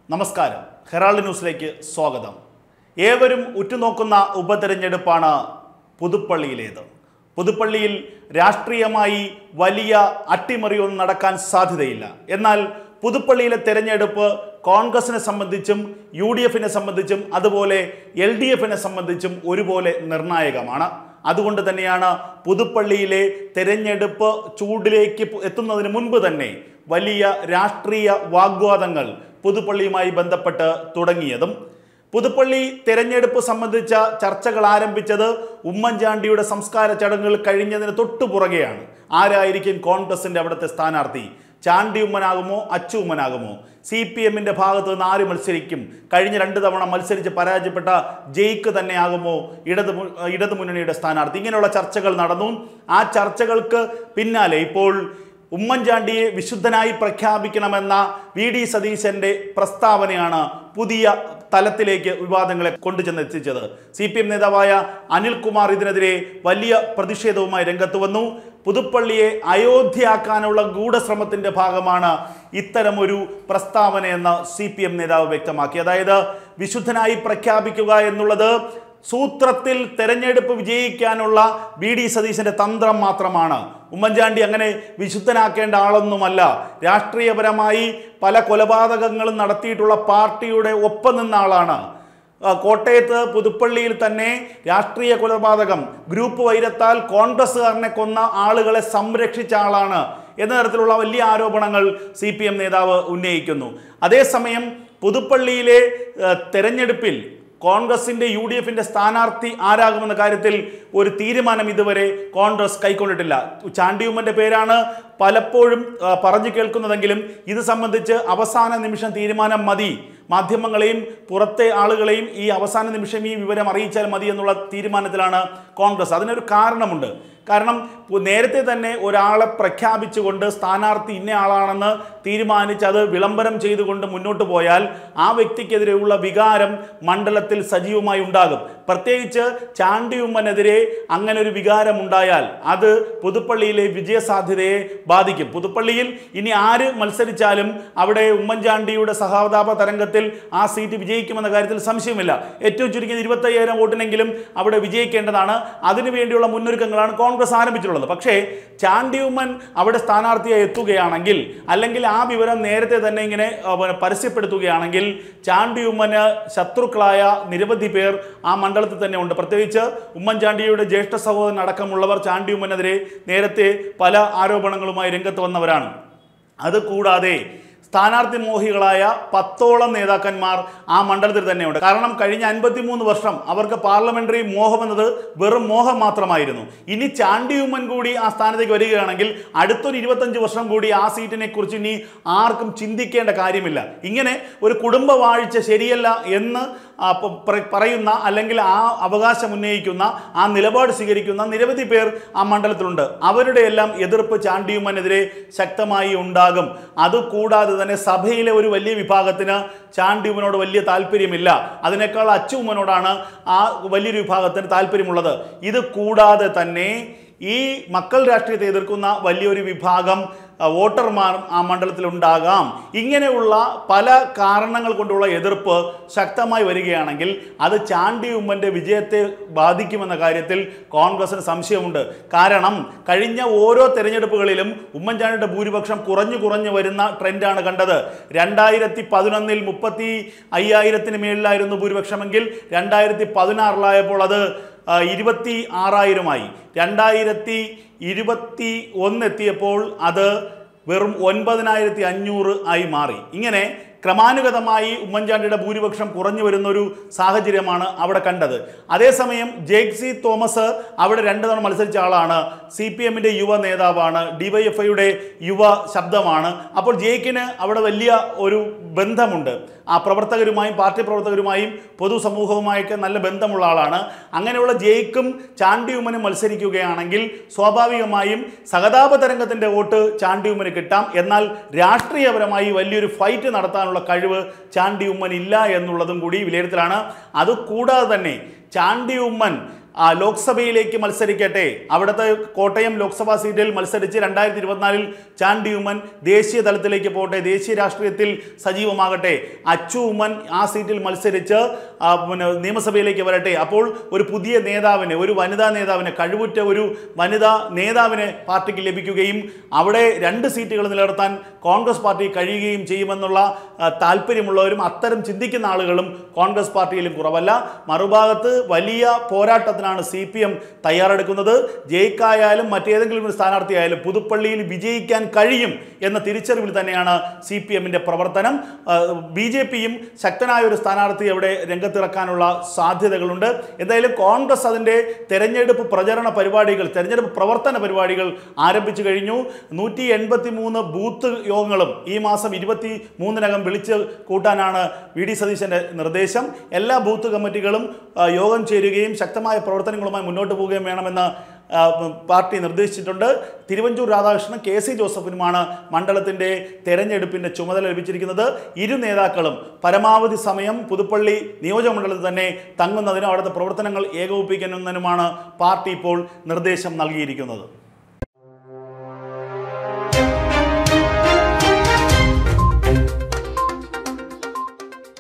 നമസ്കാരം ഹെറാൾഡ് ന്യൂസിലേക്ക് സ്വാഗതം ഏവരും ഉറ്റുനോക്കുന്ന ഉപതെരഞ്ഞെടുപ്പാണ് പുതുപ്പള്ളിയിലേത് പുതുപ്പള്ളിയിൽ രാഷ്ട്രീയമായി വലിയ അട്ടിമറിയൊന്നും നടക്കാൻ സാധ്യതയില്ല എന്നാൽ പുതുപ്പള്ളിയിലെ തെരഞ്ഞെടുപ്പ് കോൺഗ്രസിനെ സംബന്ധിച്ചും യു ഡി എഫിനെ സംബന്ധിച്ചും അതുപോലെ എൽ ഡി എഫിനെ സംബന്ധിച്ചും ഒരുപോലെ നിർണായകമാണ് അതുകൊണ്ട് തന്നെയാണ് പുതുപ്പള്ളിയിലെ തെരഞ്ഞെടുപ്പ് ചൂടിലേക്ക് പു- എത്തുന്നതിന് മുൻപ് തന്നെ വലിയ രാഷ്ട്രീയ വാഗ്വാദങ്ങൾ പുതുപ്പള്ളിയുമായി ബന്ധപ്പെട്ട് തുടങ്ങിയതും പുതുപ്പള്ളി തെരഞ്ഞെടുപ്പ് സംബന്ധിച്ച ചർച്ചകൾ ആരംഭിച്ചത് ഉമ്മൻചാണ്ടിയുടെ സംസ്കാര ചടങ്ങുകൾ കഴിഞ്ഞതിന് തൊട്ടു പുറകെയാണ് ആരായിരിക്കും കോൺഗ്രസിന്റെ അവിടുത്തെ സ്ഥാനാർത്ഥി ചാണ്ടി ഉമ്മനാകുമോ അച്ചു ഉമ്മനാകുമോ സി പി എമ്മിന്റെ ഭാഗത്ത് നിന്ന് ആര് മത്സരിക്കും കഴിഞ്ഞ രണ്ട് തവണ മത്സരിച്ച് പരാജയപ്പെട്ട ജയിക്ക് തന്നെയാകുമോ ഇടത് മു- ഇടത് മുന്നണിയുടെ സ്ഥാനാർത്ഥി ഇങ്ങനെയുള്ള ചർച്ചകൾ നടന്നു ആ ചർച്ചകൾക്ക് പിന്നാലെ ഇപ്പോൾ ഉമ്മൻചാണ്ടിയെ വിശുദ്ധനായി പ്രഖ്യാപിക്കണമെന്ന വി ഡി സതീശന്റെ പ്രസ്താവനയാണ് പുതിയ തലത്തിലേക്ക് വിവാദങ്ങളെ കൊണ്ടുചെന്ന് എത്തിച്ചത് സി പി എം നേതാവായ അനിൽകുമാർ ഇതിനെതിരെ വലിയ പ്രതിഷേധവുമായി രംഗത്ത് വന്നു പുതുപ്പള്ളിയെ അയോധ്യയാക്കാനുള്ള ഗൂഢശ്രമത്തിന്റെ ഭാഗമാണ് ഇത്തരമൊരു പ്രസ്താവനയെന്ന് സി പി എം നേതാവ് വ്യക്തമാക്കി അതായത് വിശുദ്ധനായി പ്രഖ്യാപിക്കുക എന്നുള്ളത് സൂത്രത്തിൽ തെരഞ്ഞെടുപ്പ് വിജയിക്കാനുള്ള ബി ഡി സതീശന്റെ തന്ത്രം മാത്രമാണ് ഉമ്മൻചാണ്ടി അങ്ങനെ വിശുദ്ധനാക്കേണ്ട ആളൊന്നുമല്ല രാഷ്ട്രീയപരമായി പല കൊലപാതകങ്ങളും നടത്തിയിട്ടുള്ള പാർട്ടിയുടെ ഒപ്പം നിന്ന ആളാണ് ആ, കോട്ടയത്ത് പുതുപ്പള്ളിയിൽ തന്നെ രാഷ്ട്രീയ കൊലപാതകം ഗ്രൂപ്പ് വൈരത്താൽ കോൺഗ്രസ്സുകാരനെ കൊന്ന ആളുകളെ സംരക്ഷിച്ച ആളാണ് എന്ന തരത്തിലുള്ള വലിയ ആരോപണങ്ങൾ സി പി എം നേതാവ് ഉന്നയിക്കുന്നു അതേസമയം പുതുപ്പള്ളിയിലെ ആ, തെരഞ്ഞെടുപ്പിൽ കോൺഗ്രസിന്റെ യു ഡി എഫിന്റെ സ്ഥാനാർത്ഥി ആരാകുമെന്ന കാര്യത്തിൽ ഒരു തീരുമാനം ഇതുവരെ കോൺഗ്രസ് കൈക്കൊണ്ടിട്ടില്ല ചാണ്ടിയുമ്മന്റെ പേരാണ് പലപ്പോഴും ആ, പറഞ്ഞു കേൾക്കുന്നതെങ്കിലും ഇത് സംബന്ധിച്ച് അവസാന നിമിഷം തീരുമാനം മതി മാധ്യമങ്ങളെയും പുറത്തെ ആളുകളെയും ഈ അവസാന നിമിഷം ഈ വിവരം അറിയിച്ചാൽ മതി എന്നുള്ള തീരുമാനത്തിലാണ് കോൺഗ്രസ് അതിനൊരു കാരണമുണ്ട് കാരണം പു- നേരത്തെ തന്നെ ഒരാളെ പ്രഖ്യാപിച്ചുകൊണ്ട് സ്ഥാനാർത്ഥി ഇന്ന ആളാണെന്ന് തീരുമാനിച്ച് അത് വിളംബരം ചെയ്തുകൊണ്ട് മുന്നോട്ട് പോയാൽ ആ വ്യക്തിക്കെതിരെയുള്ള വികാരം മണ്ഡലത്തിൽ സജീവമായി ഉണ്ടാകും പ്രത്യേകിച്ച് ചാണ്ടിയുമ്മനെതിരെ അങ്ങനെ ഒരു വികാരം ഉണ്ടായാൽ അത് പുതുപ്പള്ളിയിലെ വിജയസാധ്യതയെ ബാധിക്കും പുതുപ്പള്ളിയിൽ ഇനി ആര് മത്സരിച്ചാലും അവിടെ ഉമ്മൻചാണ്ടിയുടെ സഹതാപ തരംഗത്തിൽ ആ സീറ്റ് വിജയിക്കുമെന്ന കാര്യത്തിൽ സംശയമില്ല ഏറ്റവും ചുരുങ്ങിയത് ഇരുപത്തയ്യായിരം വോട്ടിനെങ്കിലും അവിടെ വിജയിക്കേണ്ടതാണ് അതിനുവേണ്ടിയുള്ള മുന്നൊരുക്കങ്ങളാണ് കോൺഗ്രസ് ആരംഭിച്ചിട്ടുള്ളത് പക്ഷേ ചാണ്ടിയുമ്മൻ അവിടെ സ്ഥാനാർത്ഥിയായി എത്തുകയാണെങ്കിൽ അല്ലെങ്കിൽ ആ വിവരം നേരത്തെ തന്നെ ഇങ്ങനെ ആ, പിന്നെ പരസ്യപ്പെടുത്തുകയാണെങ്കിൽ ചാണ്ടിയുമ്മന് ശത്രുക്കളായ നിരവധി പേർ ആ മണ്ഡലത്തിൽ തന്നെ ഉണ്ട് പ്രത്യേകിച്ച് ഉമ്മൻചാണ്ടിയുടെ ജ്യേഷ്ഠ സഹോദരൻ അടക്കമുള്ളവർ ചാണ്ടിയുമ്മനെതിരെ നേരത്തെ പല ആരോപണങ്ങളുമായി രംഗത്ത് വന്നവരാണ് അതുകൂടാതെ സ്ഥാനാർത്ഥി മോഹികളായ പത്തോളം നേതാക്കന്മാർ ആ മണ്ഡലത്തിൽ തന്നെയുണ്ട് കാരണം കഴിഞ്ഞ അൻപത്തിമൂന്ന് വർഷം അവർക്ക് പാർലമെന്ററി മോഹം എന്നത് വെറും മോഹം മാത്രമായിരുന്നു ഇനി ചാണ്ടിയുമ്മൻ കൂടി ആ സ്ഥാനത്തേക്ക് വരികയാണെങ്കിൽ അടുത്തൊരു ഇരുപത്തഞ്ച് വർഷം കൂടി ആ സീറ്റിനെ കുറിച്ച് ഇനി ആർക്കും ചിന്തിക്കേണ്ട കാര്യമില്ല ഇങ്ങനെ ഒരു കുടുംബ വാഴ്ച ശരിയല്ല എന്ന് ആ, പ- പ്ര- പറയുന്ന അല്ലെങ്കിൽ ആ അവകാശം ഉന്നയിക്കുന്ന ആ നിലപാട് സ്വീകരിക്കുന്ന നിരവധി പേർ ആ മണ്ഡലത്തിലുണ്ട് അവരുടെ എല്ലാം എതിർപ്പ് ചാണ്ടിയുമ്മനെതിരെ ശക്തമായി ഉണ്ടാകും അതുകൂടാതെ തന്നെ സഭയിലെ ഒരു വലിയ വിഭാഗത്തിന് ചാണ്ടിയുമ്മനോട് വലിയ താല്പര്യമില്ല അതിനേക്കാൾ അച്ചുമ്മനോടാണ് ആ വലിയൊരു വിഭാഗത്തിന് താല്പര്യമുള്ളത് ഇത് കൂടാതെ തന്നെ ഈ മക്കൾ രാഷ്ട്രീയത്തെ എതിർക്കുന്ന വലിയൊരു വിഭാഗം ആ, വോട്ടർമാർ ആ മണ്ഡലത്തിൽ ഉണ്ടാകാം ഇങ്ങനെയുള്ള പല കാരണങ്ങൾ കൊണ്ടുള്ള എതിർപ്പ് ശക്തമായി വരികയാണെങ്കിൽ അത് ചാണ്ടി ഉമ്മൻ്റെ വിജയത്തെ ബാധിക്കുമെന്ന കാര്യത്തിൽ കോൺഗ്രസിന് സംശയമുണ്ട് കാരണം കഴിഞ്ഞ ഓരോ തെരഞ്ഞെടുപ്പുകളിലും ഉമ്മൻചാണ്ടിയുടെ ഭൂരിപക്ഷം കുറഞ്ഞു കുറഞ്ഞു വരുന്ന ട്രെൻഡാണ് കണ്ടത് രണ്ടായിരത്തി പതിനൊന്നിൽ മുപ്പത്തി അയ്യായിരത്തിന് മേളിലായിരുന്നു ഭൂരിപക്ഷമെങ്കിൽ രണ്ടായിരത്തി പതിനാറിലായപ്പോൾ അത് ആ, ഇരുപത്തി ആറായിരമായി രണ്ടായിരത്തി ഇരുപത്തി ഒന്നെത്തിയപ്പോൾ അത് വെറും ഒൻപതിനായിരത്തി അഞ്ഞൂറ് ആയി മാറി ഇങ്ങനെ ക്രമാനുഗതമായി ഉമ്മൻചാണ്ടിയുടെ ഭൂരിപക്ഷം കുറഞ്ഞു വരുന്ന ഒരു സാഹചര്യമാണ് അവിടെ കണ്ടത് അതേസമയം ജേക്സി തോമസ് അവിടെ രണ്ട് തവണ മത്സരിച്ച ആളാണ് സി പി എമ്മിൻ്റെ യുവ നേതാവാണ് ഡിവൈഎഫ്ഐയുടെ യുവ ശബ്ദമാണ് അപ്പോൾ ജേക്കിന് അവിടെ വലിയ ഒരു ബന്ധമുണ്ട് ആ പ്രവർത്തകരുമായും പാർട്ടി പ്രവർത്തകരുമായും പൊതുസമൂഹവുമായൊക്കെ നല്ല ബന്ധമുള്ള ആളാണ് അങ്ങനെയുള്ള ജയിക്കും ചാണ്ടിയുമ്മനും മത്സരിക്കുകയാണെങ്കിൽ സ്വാഭാവികമായും സഹതാപ തരംഗത്തിൻ്റെ വോട്ട് ചാണ്ടിയുമ്മന് കിട്ടാം എന്നാൽ രാഷ്ട്രീയപരമായി വലിയൊരു ഫൈറ്റ് നടത്താനുള്ള കഴിവ് ചാണ്ടിയുമ്മൻ ഇല്ല എന്നുള്ളതും കൂടി വിലയിരുത്തലാണ് അതുകൂടാതെ തന്നെ ചാണ്ടിയുമ്മൻ ആ, ലോക്സഭയിലേക്ക് മത്സരിക്കട്ടെ അവിടുത്തെ കോട്ടയം ലോക്സഭാ സീറ്റിൽ മത്സരിച്ച് രണ്ടായിരത്തി ഇരുപത്തിനാലിൽ ചാണ്ടി ഉമ്മൻ ദേശീയ തലത്തിലേക്ക് പോകട്ടെ ദേശീയ രാഷ്ട്രീയത്തിൽ സജീവമാകട്ടെ അച്ചു ഉമ്മൻ ആ സീറ്റിൽ മത്സരിച്ച് ആ, പിന്നെ നിയമസഭയിലേക്ക് വരട്ടെ അപ്പോൾ ഒരു പുതിയ നേതാവിനെ ഒരു വനിതാ നേതാവിനെ കഴിവുറ്റ ഒരു വനിതാ നേതാവിനെ പാർട്ടിക്ക് ലഭിക്കുകയും അവിടെ രണ്ട് സീറ്റുകൾ നിലനിർത്താൻ കോൺഗ്രസ് പാർട്ടി കഴിയുകയും ചെയ്യുമെന്നുള്ള ആ, താല്പര്യമുള്ളവരും അത്തരം ചിന്തിക്കുന്ന ആളുകളും കോൺഗ്രസ് പാർട്ടിയിലും കുറവല്ല മറുഭാഗത്ത് വലിയ പോരാട്ടത്തിനാണ് സി പി എം തയ്യാറെടുക്കുന്നത് ജയിക്കായാലും മറ്റേതെങ്കിലും ഒരു സ്ഥാനാർത്ഥിയായാലും പുതുപ്പള്ളിയിൽ വിജയിക്കാൻ കഴിയും എന്ന തിരിച്ചറിവിൽ തന്നെയാണ് സി പി എമ്മിൻ്റെ പ്രവർത്തനം ബി ജെ പിയും ശക്തനായ ഒരു സ്ഥാനാർത്ഥി അവിടെ രംഗത്തിറക്കാനുള്ള സാധ്യതകളുണ്ട് എന്തായാലും കോൺഗ്രസ് അതിൻ്റെ തെരഞ്ഞെടുപ്പ് പ്രചരണ പരിപാടികൾ തെരഞ്ഞെടുപ്പ് പ്രവർത്തന പരിപാടികൾ ആരംഭിച്ചു കഴിഞ്ഞു നൂറ്റി എൺപത്തി മൂന്ന് ബൂത്ത് യോഗങ്ങളും ഈ മാസം ഇരുപത്തി മൂന്നിനകം വിളിച്ച് കൂട്ടാനാണ് വി ഡി സതീശൻ്റെ നിർദ്ദേശം എല്ലാ ബൂത്ത് കമ്മിറ്റികളും ആ, യോഗം ചേരുകയും ശക്തമായ പ്രവർത്തനങ്ങളുമായി മുന്നോട്ട് പോവുകയും വേണമെന്ന് ആ, പാർട്ടി നിർദ്ദേശിച്ചിട്ടുണ്ട് തിരുവഞ്ചൂർ രാധാകൃഷ്ണൻ കെ സി ജോസഫിനുമാണ് മണ്ഡലത്തിൻ്റെ തെരഞ്ഞെടുപ്പിൻ്റെ ചുമതല ലഭിച്ചിരിക്കുന്നത് ഇരു നേതാക്കളും പരമാവധി സമയം പുതുപ്പള്ളി നിയോജകമണ്ഡലത്തിൽ തന്നെ തങ്ങുന്നതിനും അവിടുത്തെ പ്രവർത്തനങ്ങൾ ഏകോപിപ്പിക്കുന്നതിനുമാണ് പാർട്ടി ഇപ്പോൾ നിർദ്ദേശം നൽകിയിരിക്കുന്നത്